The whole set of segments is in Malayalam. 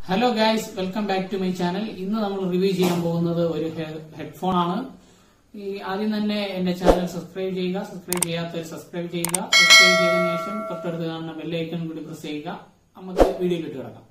hello guys welcome back to my channel ഇന്ന് നമ്മൾ റിവ്യൂ ചെയ്യാൻ പോകുന്നത് ഒരു ഹെഡ്ഫോൺ ആണ് ഈ ആദ്യം തന്നെ എന്റെ ചാനൽ സബ്സ്ക്രൈബ് ചെയ്യുക സബ്സ്ക്രൈബ് ചെയ്യാത്തവർ സബ്സ്ക്രൈബ് ചെയ്യുക സബ്സ്ക്രൈബ് ചെയ്തതിനു ശേഷം തൊട്ടടുത്ത് കാണുന്ന ബെല്ലൈക്കൺ കൂടി പ്രസ് ചെയ്യുക നമുക്ക് വീഡിയോയിലിട്ട് കിടക്കാം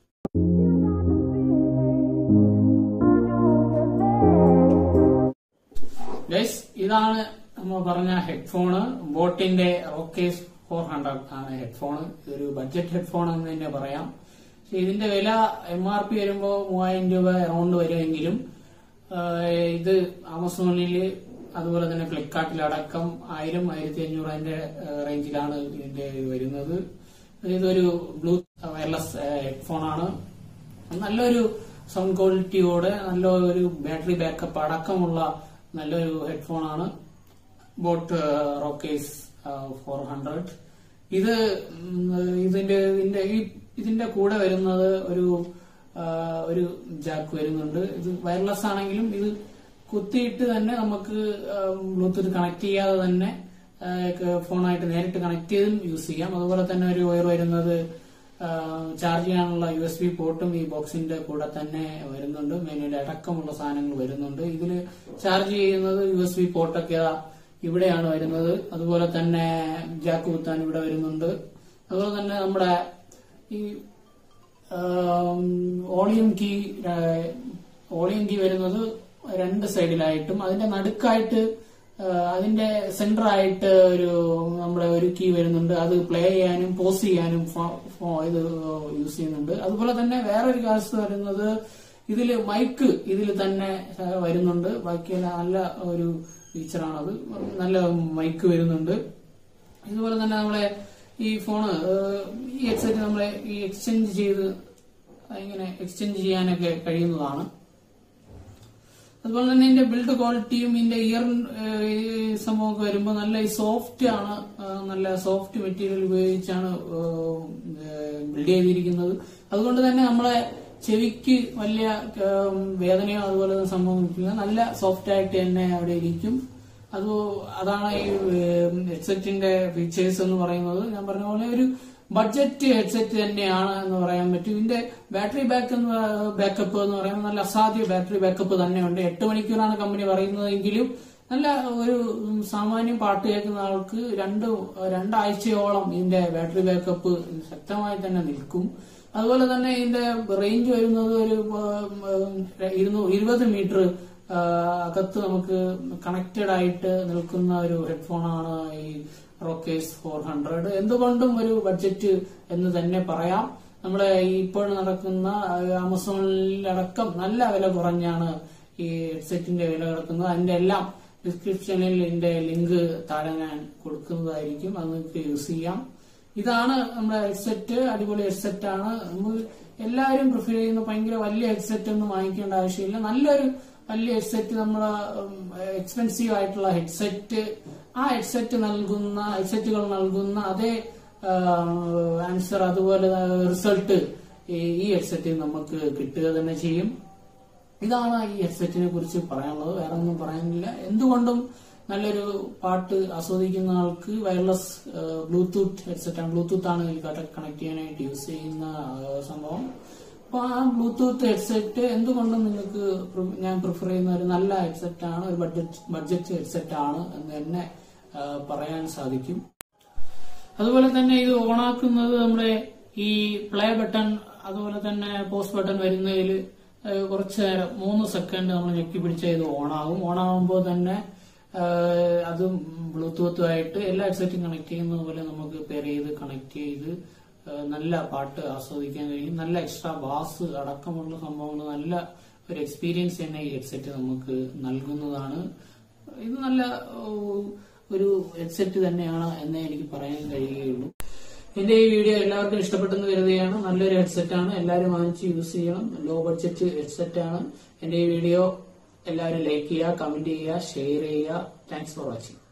ഗൈസ് ഇതാണ് നമ്മൾ പറഞ്ഞ ഹെഡ്ഫോണ് ബോട്ടിന്റെ റോക്കേസ് ഫോർ ഹൺഡ്രഡ് ആണ് ഹെഡ്ഫോൺ ഇതൊരു ബഡ്ജറ്റ് ഹെഡ്ഫോൺ എന്ന് തന്നെ പറയാം പക്ഷെ ഇതിന്റെ വില എം ആർ പി വരുമ്പോ മൂവായിരം രൂപ അറൗണ്ട് വരുമെങ്കിലും ആഹ് ഇത് ആമസോണിൽ അതുപോലെ തന്നെ ഫ്ലിപ്കാർട്ടിലടക്കം ആയിരം ആയിരത്തി അഞ്ഞൂറ് അതിന്റെ റേഞ്ചിലാണ് ഇതിന്റെ ഇത് വരുന്നത് ഇതൊരു ബ്ലൂ വയർലെസ് ഹെഡ്ഫോൺ ആണ് നല്ലൊരു സൗണ്ട് ക്വാളിറ്റിയോടെ നല്ല ഒരു ബാറ്ററി ബാക്കപ്പ് അടക്കമുള്ള നല്ലൊരു ഹെഡ്ഫോൺ ആണ് ബോട്ട് റോക്കേസ് ഫോർ ഹൺഡ്രഡ് ഇത് ഉം, ഇതിന്റെ ഇതിന്റെ ഈ ഇതിന്റെ കൂടെ വരുന്നത് ഒരു ആ, ഒരു ജാക്ക് വരുന്നുണ്ട് ഇത് വയർലെസ് ആണെങ്കിലും ഇത് കുത്തിയിട്ട് തന്നെ നമുക്ക് ബ്ലൂടൂത്ത് കണക്ട് ചെയ്യാതെ തന്നെ ആ, ക- ഫോണായിട്ട് നേരിട്ട് കണക്ട് ചെയ്തും യൂസ് ചെയ്യാം അതുപോലെ തന്നെ ഒരു വയർ വരുന്നത് ചാർജ് ചെയ്യാനുള്ള യു എസ് ബി പോർട്ടും ഈ ബോക്സിന്റെ കൂടെ തന്നെ വരുന്നുണ്ട് മെനുവിൽ അടക്കമുള്ള സാധനങ്ങൾ വരുന്നുണ്ട് ഇതിൽ ചാർജ് ചെയ്യുന്നത് യു എസ് ബി പോർട്ടൊക്കെ ദാ ഇവിടെയാണ് വരുന്നത് അതുപോലെ തന്നെ ജാക്ക് കുത്താൻ ഇവിടെ വരുന്നുണ്ട് അതുപോലെ തന്നെ നമ്മുടെ ഈ ഓളിയം കീ ഓളിയം കീ വരുന്നത് രണ്ട് സൈഡിലായിട്ടും അതിന്റെ നടുക്കായിട്ട് ആ, അതിന്റെ സെന്റർ ആയിട്ട് ഒരു നമ്മുടെ ഒരു കീ വരുന്നുണ്ട് അത് പ്ലേ ചെയ്യാനും പോസ് ചെയ്യാനും ഫോ- ഫോ- ഇത് യൂസ് ചെയ്യുന്നുണ്ട് അതുപോലെ തന്നെ വേറൊരു കാര്യം വരുന്നത് ഇതില് മൈക്ക് ഇതിൽ തന്നെ ആ, വരുന്നുണ്ട് ബാക്കി നല്ല ഒരു ഫീച്ചറാണത് നല്ല മൈക്ക് വരുന്നുണ്ട് ഇതുപോലെ തന്നെ നമ്മളെ ഈ ഫോണ് ഏഹ്, ഈ ഹെഡ്സെറ്റ് നമ്മളെ ഈ എക്സ്ചേഞ്ച് ചെയ്ത് ഇങ്ങനെ എക്സ്ചേഞ്ച് ചെയ്യാനൊക്കെ കഴിയുന്നതാണ് അതുപോലെ തന്നെ ഇതിന്റെ ബിൽഡ് ക്വാളിറ്റിയും ഇതിന്റെ ഇയർ സംഭവമൊക്കെ വരുമ്പോൾ നല്ല സോഫ്റ്റ് ആണ് ആ, നല്ല സോഫ്റ്റ് മെറ്റീരിയൽ ഉപയോഗിച്ചാണ് ബിൽഡ് ചെയ്തിരിക്കുന്നത് അതുകൊണ്ട് തന്നെ നമ്മളെ ചെവിക്ക് വലിയ ഏം, വേദനയോ അതുപോലെ തന്നെ സംഭവം കിട്ടില്ല നല്ല സോഫ്റ്റ് ആയിട്ട് തന്നെ അവിടെ ഇരിക്കും അത് അതാണ് ഈ ഹെഡ്സെറ്റിന്റെ ഫീച്ചേഴ്സ് എന്ന് പറയുന്നത് ഞാൻ പറഞ്ഞ പോലെ ഒരു ബഡ്ജറ്റ് ഹെഡ്സെറ്റ് തന്നെയാണ് എന്ന് പറയാൻ പറ്റും ഇതിന്റെ ബാറ്ററി ബാക്ക് ബാക്കപ്പ് എന്ന് പറയുന്നത് നല്ല അസാധ്യ ബാറ്ററി ബാക്കപ്പ് തന്നെയുണ്ട് എട്ട് മണിക്കൂറാണ് കമ്പനി പറയുന്നതെങ്കിലും നല്ല ഒരു ഉം, സാമാന്യം പാട്ട് കേൾക്കുന്ന ആൾക്ക് രണ്ട് രണ്ടാഴ്ചയോളം ഇതിന്റെ ബാറ്ററി ബാക്കപ്പ് ശക്തമായി തന്നെ നിൽക്കും അതുപോലെ തന്നെ ഇതിന്റെ റേഞ്ച് വരുന്നത് ഒരു ഇരുന്നൂറ് ഇരുപത് മീറ്റർ അകത്ത് നമുക്ക് കണക്റ്റഡ് ആയിട്ട് നിൽക്കുന്ന ഒരു ഹെഡ്ഫോണാണ് ഈ റോക്കേസ് ഫോർ ഹൺഡ്രഡ് എന്തുകൊണ്ടും ഒരു ബഡ്ജറ്റ് എന്ന് തന്നെ പറയാം നമ്മുടെ ഈ ഇപ്പോൾ നടക്കുന്ന ആ, ആമസോണിലടക്കം നല്ല വില കുറഞ്ഞാണ് ഈ ഹെഡ്സെറ്റിന്റെ വില കിടക്കുന്നത് അതിന്റെ എല്ലാം ഡിസ്ക്രിപ്ഷനിൽ ഇതിന്റെ ലിങ്ക് താഴെ ഞാൻ കൊടുക്കുന്നതായിരിക്കും അത് നിങ്ങൾക്ക് യൂസ് ചെയ്യാം ഇതാണ് നമ്മുടെ ഹെഡ്സെറ്റ് അടിപൊളി ഹെഡ്സെറ്റ് ആണ് നമ്മൾ എല്ലാവരും പ്രിഫർ ചെയ്യുന്ന ഭയങ്കര വലിയ ഹെഡ്സെറ്റ് ഒന്നും വാങ്ങിക്കേണ്ട ആവശ്യമില്ല നല്ലൊരു വലിയ ഹെഡ്സെറ്റ് നമ്മുടെ എക്സ്പെൻസീവ് ആയിട്ടുള്ള ഹെഡ്സെറ്റ് ആ ഹെഡ്സെറ്റ് നൽകുന്ന ഹെഡ്സെറ്റുകൾ നൽകുന്ന അതേ ആൻസർ അതുപോലെ റിസൾട്ട് ഈ ഹെഡ്സെറ്റിൽ നമുക്ക് കിട്ടുക തന്നെ ചെയ്യും ഇതാണ് ഈ ഹെഡ്സെറ്റിനെ കുറിച്ച് പറയാനുള്ളത് വേറെ ഒന്നും പറയാനില്ല എന്തുകൊണ്ടും നല്ലൊരു പാട്ട് ആസ്വദിക്കുന്ന ആൾക്ക് വയർലെസ് ബ്ലൂടൂത്ത് ഹെഡ്സെറ്റ് ആണ് ബ്ലൂടൂത്ത് ആണ് ഇതിൽ കണക്ട് ചെയ്യാനായിട്ട് യൂസ് ചെയ്യുന്ന ആ, സംഭവം അപ്പൊ ആ ബ്ലൂടൂത്ത് ഹെഡ്സെറ്റ് എന്തുകൊണ്ടും നിങ്ങൾക്ക് പ്രി- ഞാൻ പ്രിഫർ ചെയ്യുന്ന ഒരു നല്ല ഹെഡ്സെറ്റ് ആണ് ഒരു ബഡ്ജറ്റ് ബഡ്ജറ്റ് ഹെഡ്സെറ്റ് ആണ് എന്ന് തന്നെ ആ, പറയാൻ സാധിക്കും അതുപോലെ തന്നെ ഇത് ഓണാക്കുന്നത് നമ്മുടെ ഈ പ്ലേ ബട്ടൺ അതുപോലെ തന്നെ പോസ്റ്റ് ബട്ടൺ വരുന്നതിൽ കുറച്ച് നേരം മൂന്ന് സെക്കൻഡ് നമ്മൾ ഞെക്കി പിടിച്ചാൽ ഇത് ഓണാകും ഓണാകുമ്പോൾ തന്നെ ഏഹ്, അതും ബ്ലൂടൂത്തുമായിട്ട് എല്ലാ ഹെഡ്സെറ്റും കണക്ട് ചെയ്യുന്നത് പോലെ നമുക്ക് പെയർ ചെയ്ത് കണക്ട് ചെയ്ത് ഏഹ്, നല്ല പാട്ട് ആസ്വദിക്കാൻ കഴിയും നല്ല എക്സ്ട്രാ ബാസ് അടക്കമുള്ള സംഭവങ്ങൾ നല്ല ഒരു എക്സ്പീരിയൻസ് തന്നെ ഈ ഹെഡ്സെറ്റ് നമുക്ക് നൽകുന്നതാണ് ഇത് നല്ല ഏഹ്, ഒരു ഹെഡ്സെറ്റ് തന്നെയാണ് എന്നേ എനിക്ക് പറയാൻ കഴിയുകയുള്ളൂ എന്റെ ഈ വീഡിയോ എല്ലാവർക്കും ഇഷ്ടപ്പെട്ടെന്ന് കരുതുകയാണ് നല്ലൊരു ഹെഡ്സെറ്റ് ആണ് എല്ലാവരും വാങ്ങിച്ച് യൂസ് ചെയ്യണം ലോ ബഡ്ജറ്റ് ഹെഡ്സെറ്റ് ആണ് എന്റെ ഈ വീഡിയോ എല്ലാവരും ലൈക്ക് ചെയ്യുക കമന്റ് ചെയ്യുക ഷെയർ ചെയ്യുക താങ്ക്സ് ഫോർ വാച്ചിങ്